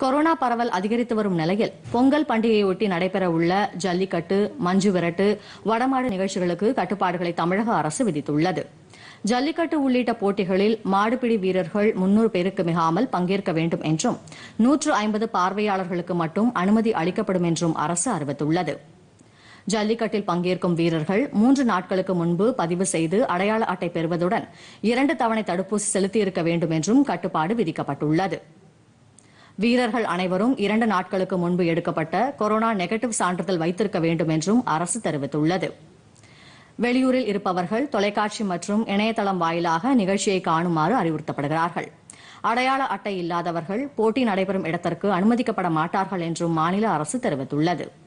corona பரவல் அதிகரித்து வரும் நிலையில் பொங்கல் பண்டிகையொட்டி நடைபெறவுள்ள ஜல்லிக்கட்டு மஞ்சு விரட்டு வடமாடு நிகழ்ச்சிகளுக்கு கட்டுப்பாடுகளை தமிழக அரசு விதித்துள்ளது ஜல்லிக்கட்டு உள்ளிட்ட போட்டிகளில் மாடுபிடி வீரர்கள் முன்னூறு பேருக்கு மிகாமல் பங்கேற்க வேண்டும் என்றும் நூற்று ஐம்பது பார்வையாளர்களுக்கு மட்டும் அனுமதி அளிக்கப்படும் என்றும் அரசு அறிவித்துள்ளது ஜல்லிக்கட்டில் பங்கேற்கும் வீரர்கள் மூன்று நாட்களுக்கு முன்பு பதிவு செய்து அடையாள அட்டை பெறுவதுடன் இரண்டு தவணை தடுப்பூசி செலுத்தியிருக்க வேண்டும் என்றும் கட்டுப்பாடு விதிக்கப்பட்டுள்ளது வீரர்கள் அனைவரும் இரண்டு நாட்களுக்கு முன்பு எடுக்கப்பட்ட கொரோனா நெகட்டிவ் சான்றிதழ் வைத்திருக்க வேண்டும் என்றும் அரசு தெரிவித்துள்ளது வெளியூரில் இருப்பவர்கள் தொலைக்காட்சி மற்றும் இணையதளம் வாயிலாக நிகழ்ச்சியை காணுமாறு அறிவுறுத்தப்படுகிறார்கள் அடையாள அட்டை இல்லாதவர்கள் போட்டி நடைபெறும் இடத்திற்கு அனுமதிக்கப்பட மாட்டார்கள் என்றும் மாநில அரசு தெரிவித்துள்ளது